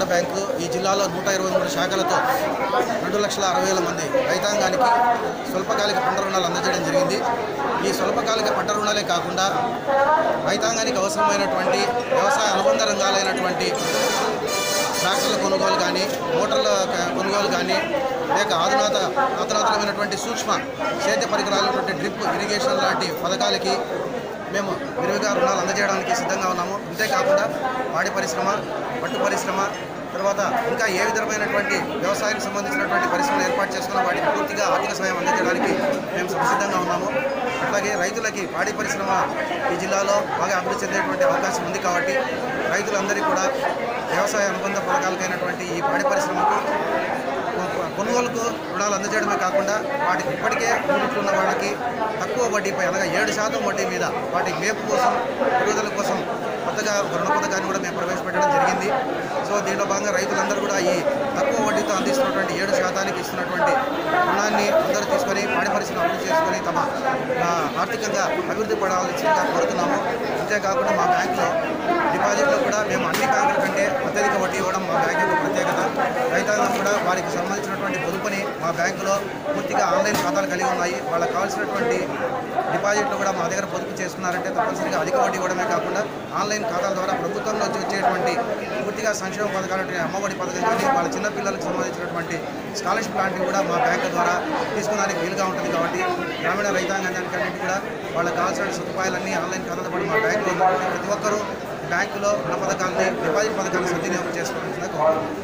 bank ఈ జిల్లాలో నూట ఇరవై మూడు శాఖలతో రెండు లక్షల అరవై వేల మంది రైతాంగానికి స్వల్పకాలిక పంట రుణాలు అందజేయడం జరిగింది ఈ స్వల్పకాలిక పంట రుణాలే కాకుండా రైతాంగానికి అవసరమైనటువంటి వ్యవసాయ అనుబంధ రంగాలైనటువంటి ట్రాక్టర్ల కొనుగోలు కానీ మోటార్ల క- కొనుగోలు కానీ లేక ఆధునాత అధునాతనమైనటువంటి సూక్ష్మ సేద్య పరికరాలైనటువంటి డ్రిప్ ఇరిగేషన్ లాంటి పథకాలకి మేము విరివిగా రుణాలు అందజేయడానికి సిద్ధంగా ఉన్నాము అంతేకాకుండా పాడి పరిశ్రమ పట్టు పరిశ్రమ తర్వాత ఇంకా ఏ విధమైనటువంటి వ్యవసాయానికి సంబంధించినటువంటి పరిశ్రమలు ఏర్పాటు చేసుకున్న వాటికి పూర్తిగా ఆర్థిక సహాయం అందజేయడానికి మేము సిద్ధంగా ఉన్నాము అట్లాగే రైతులకి పాడి పరిశ్రమ ఈ జిల్లాలో బాగా అభివృద్ధి చెందేటువంటి అవకాశం ఉంది కాబట్టి రైతులందరికీ కూడా వ్యవసాయ అనుబంధ పథకాలకైనటువంటి ఈ పాడి పరిశ్రమకు కొ- కొనుగోలుకు రుణాలు అందజేయడమే కాకుండా వాటికి ఇప్పటికే యూనిట్లు ఉన్న వాళ్ళకి తక్కువ వడ్డీపై అనగా ఏడు శాతం వడ్డీ మీద వాటి మేపు కోసం పెరుగుదల కోసం కొత్తగా ఒక రుణ పథకాన్ని కూడా మేము ప్రవేశపెట్టడం జరిగింది సో దీంట్లో భాగంగా రైతులందరూ కూడా ఈ తక్కువ వడ్డీతో అందిస్తున్నటువంటి ఏడు శాతానికి ఇస్తున్నటువంటి రుణాన్ని అందరూ తీసుకొని పాడి పరిశ్రమ అభివృద్ధి చేసుకొని తమ ఆ, ఆర్థికంగా అభివృద్ధి పడాల్సిందిగా కోరుతున్నాము అంతేకాకుండా మా బ్యాంకులో డిపాజిట్లో కూడా మేము అన్ని బ్యాంకుల కంటే అత్యధిక వడ్డీ ఇవ్వడం మా బ్యాంక్ యొక్క ప్రత్యేకత రైతాంగం కూడా వారికి సంబంధించినటువంటి పొదుపుని మా బ్యాంకులో పూర్తిగా ఆన్లైన్ ఖాతాలు కలిగి ఉన్నాయి వాళ్ళకి కావాల్సినటువంటి డిపాజిట్లు కూడా మా దగ్గర పొదుపు చేసుకున్నారంటే తప్పనిసరిగా అధిక వడ్డీ ఇవ్వడమే కాకుండా ఆన్లైన్ ఖాతాల ద్వారా ప్రభుత్వం నుంచి వచ్చేటువంటి పూర్తిగా సంక్షేమ పథకాలు అమ్మఒడి పథకం కానీ వాళ్ళ చిన్నపిల్లలకు సంబంధించినటువంటి స్కాలర్షిప్ లాంటివి కూడా మా బ్యాంకు ద్వారా తీసుకోవడానికి వీలుగా ఉంటుంది కాబట్టి గ్రామీణ రైతాంగానికి అన్నింటి కూడా వాళ్ళకి కావాల్సిన సదుపాయాలన్నీ ఆన్లైన్ ఖాతాతో పాటు మా బ్యాంకులో ఉన్నటువంటి ప్రతి ఒక్కరూ బ్యాంకులో రుణ పథకాలని డిపాజిట్ పథకాలను సద్వినియోగం చేసుకోవాల్సిందిగా కోరుతున్నాను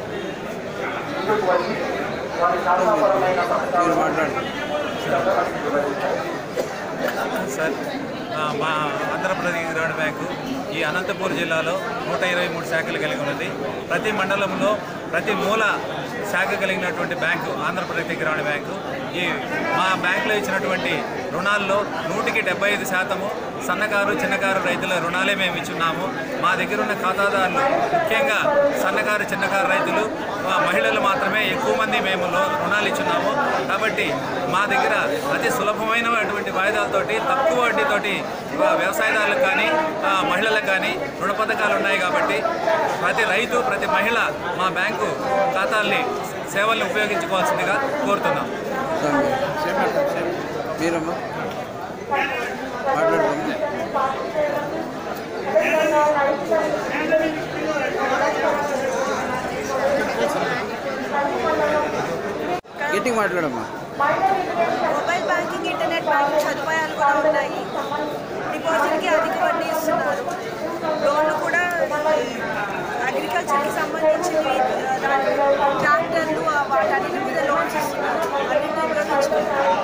మీరు మాట్లాడండి సార్ ఆ, మా ఆంధ్రప్రదేశ్ గ్రామీణ బ్యాంకు ఈ అనంతపూర్ జిల్లాలో నూట ఇరవై మూడు శాఖలు కలిగి ఉన్నది ప్రతి మండలంలో ప్రతి మూల శాఖ కలిగినటువంటి బ్యాంకు ఆంధ్రప్రదేశ్ గ్రామీణ బ్యాంకు ఈ మా బ్యాంకులో ఇచ్చినటువంటి రుణాల్లో నూటికి డెబ్బై ఐదు శాతము సన్నకారు చిన్నకారు రైతుల రుణాలే మేము ఇచ్చున్నాము మా దగ్గర ఉన్న ఖాతాదారులు ముఖ్యంగా సన్నకారు చిన్నకారు రైతులు ఆ, మహిళలు మాత్రమే ఎక్కువ మంది మేము లో- రుణాలు ఇచ్చున్నాము కాబట్టి మా దగ్గర అతి సులభమైనటువంటి వాయిదాలతోటి తక్కువ వడ్డీతోటి ఆ, వ్యవసాయదారులకు కానీ ఆ, మహిళలకు కానీ రుణ పథకాలు ఉన్నాయి కాబట్టి ప్రతి రైతు ప్రతి మహిళ మా బ్యాంకు ఖాతాల్ని సేవల్ని ఉపయోగించుకోవాల్సిందిగా కోరుతున్నాం మీరమ్మా మాట్లాడుకోండి గట్టిగా మాట్లాడమ్మా మొబైల్ బ్యాంకింగ్ ఇంటర్నెట్ బ్యాంకింగ్ సదుపాయాలు కూడా ఉన్నాయి డిపాజిట్కి అధిక వడ్డీ ఇస్తున్నారు లోన్లు కూడా అగ్రికల్చర్కి సంబంధించినవి దాని ట్రాక్టర్లు ఆ వాటన్నిటి మీద లోన్స్ ఇస్తున్నారు అన్నింటినీ ఉపయోగించుకుంటారు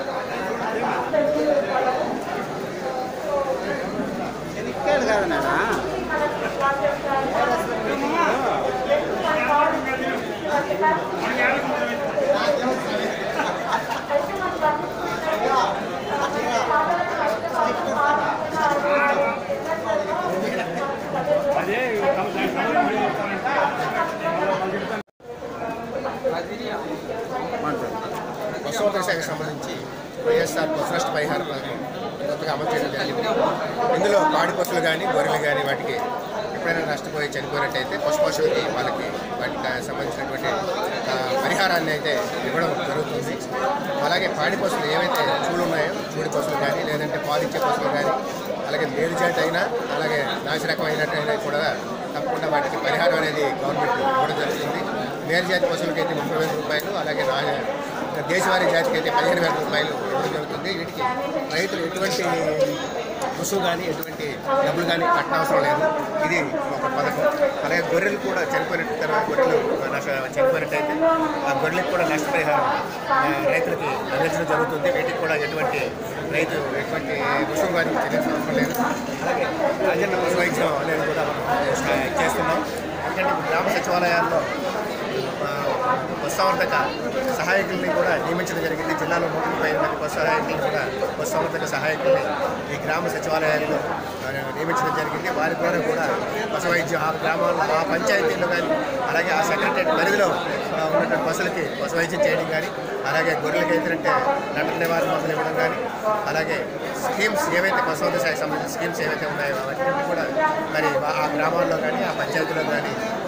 మాట్లాడండి పశువుల శాఖకు సంబంధించి వైఎస్ఆర్ పశునష్ట పరిహార పథకం కొత్తగా అమలు చేయడం జరిగింది ఇందులో పాడి పశువులు కానీ గొర్రెలు కానీ వాటికి ఎప్పుడైనా నష్టపోయి చనిపోయినట్టయితే పశు పశువులకి వాళ్ళకి వాటికి సంబంధించినటువంటి ఆ, పరిహారాన్ని అయితే ఇవ్వడం జరుగుతుంది అలాగే పాడి పశువులు ఏవైతే చూడు ఉన్నాయో చూడి పశువులు కానీ లేదంటే పాలిచ్చే పశువులు కానీ అలాగే మేలు జాతి అయినా అలాగే నాసి రకమైనట్టయినా కూడా తప్పకుండా వాటికి పరిహారం అనేది గవర్నమెంట్ ఇవ్వడం జరుగుతుంది మేలు జాతి పశువులకి అయితే ముప్పై వేల రూపాయలు అలాగే నా దేశవారీ జాతికి అయితే పదిహేను వేల రూపాయలు ఇవ్వడం జరుగుతుంది వీటికి రైతులు ఎటువంటి రుసుము కానీ ఎటువంటి డబ్బులు కానీ కట్టనవసరం లేదు ఇది ఒక పథకం అలాగే గొర్రెలు కూడా చనిపోయినట్టు తర్వాత గొర్రెలు నష్ట చనిపోయినట్టయితే ఆ గొర్రెలకు కూడా నష్టపరిహారం ఆ, రైతులకి అందించడం జరుగుతుంది వీటికి కూడా ఎటువంటి రైతు ఎటువంటి రుసుము కానీ చెల్లించిన అవసరం లేదు అలాగే రాజన్న పశు వైద్యం అనేది కూడా మనం చేస్తున్నాం ఎందుకంటే గ్రామ సచివాలయాల్లో ఆ, పశుసంవర్ధక సహాయకుల్ని కూడా నియమించడం జరిగింది జిల్లాలో నూట ముప్పై ఐదు మంది పశు సహాయకులను కూడా పశుసంవర్ధక సహాయకుల్ని ఈ గ్రామ సచివాలయాల్లో ఆ, నియమించడం జరిగింది వారి ద్వారా కూడా పశు వైద్యం ఆ గ్రామాల్లో ఆ పంచాయతీల్లో కానీ అలాగే ఆ సెక్రటరీ పరిధిలో ఆ, ఉన్నటువంటి పశువులకి పశు వైద్యం చేయడం కానీ అలాగే గొర్రెలకి ఏంటంటే నట నివారణ మందులు ఇవ్వడం కానీ అలాగే స్కీమ్స్ ఏవైతే పశువుల శాఖకు సంబంధించిన స్కీమ్స్ ఏవైతే ఉన్నాయో అవన్నీ కూడా మరి ఆ గ్రామాల్లో కానీ ఆ పంచాయతీలో కానీ ఆ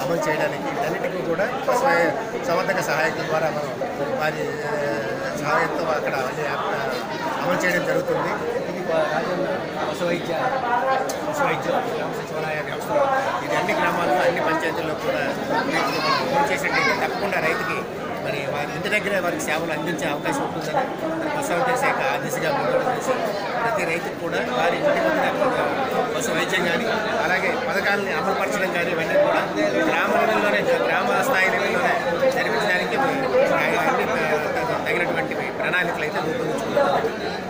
అమలు చేయడానికి వీటన్నిటికీ కూడా పశు సంవర్ధక సహాయకుల ద్వారా మనం వారి ఆ, సహాయంతో అక్కడ అన్ని ఆ, అమలు చేయడం జరుగుతుంది ఇది ప- రాజన్న పశు వైద్య పశు వైద్య గ్రామ సచివాలయ వ్యవస్థలో ఇది అన్ని గ్రామాల్లో అన్ని పంచాయతీల్లో కూడా రైతులు మనం అమలు చేసినట్టయితే తప్పకుండా రైతుకి మరి వారి ఇంటి దగ్గరే వారికి సేవలు అందించే అవకాశం ఉంటుందని మరి పశు వైద్య శాఖ ఆ దిశగా ముందుకు చేసి ప్రతి రైతుకు కూడా వారి ఇంటి వద్ద పశు వైద్యం కానీ అలాగే పథకాలని అమలుపరచడం కానీ ఇవన్నీ కూడా గ్రామ లెవెల్లోనే గ్రామ స్థాయి లెవెల్లోనే జరిపించడానికి మరి అన్ని త- తగినటువంటి ప్రణాళికలు అయితే రూపొందించుకుంటాం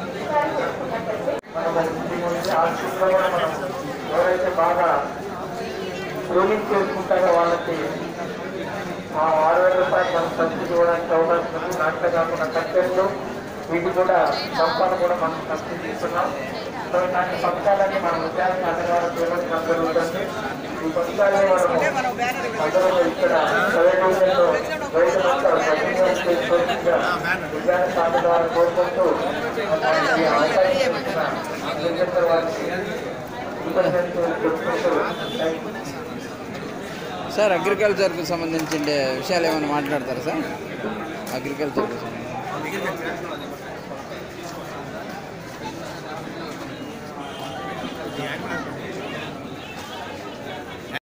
ఎవరైతే బాగా ట్రైనింగ్ చేసుకుంటారో వాళ్ళకి ఆ ఆరు వేల రూపాయలు మనం సబ్సిడీ ఇవ్వడానికి అవకాశం ఉంది నాట్లే కాకుండా కట్టెలు వీటి కూడా పంపాలు కూడా మనం సబ్సిడీ ఇస్తున్నాం సో ఇలాంటి పథకాలన్నీ మన విద్యార్థి అందరి చేపట్టడం జరుగుతుంది ఈ పథకాలని మనం అందరూ ఇక్కడ చదివేలో రైతులంతా సద్వినియోగం చేసుకోవాల్సిందిగా విద్యార్థి సాధన ద్వారా కోరుకుంటూ ఈ అవకాశం ఇచ్చిన విద్యార్థుల వారికి కృతజ్ఞతలు చెప్పుకుంటూ థ్యాంక్ యూ సార్ అగ్రికల్చర్కి సంబంధించిన విషయాలు ఏమైనా మాట్లాడతారా సార్ అగ్రికల్చర్కి సంబంధించి మిగిలిన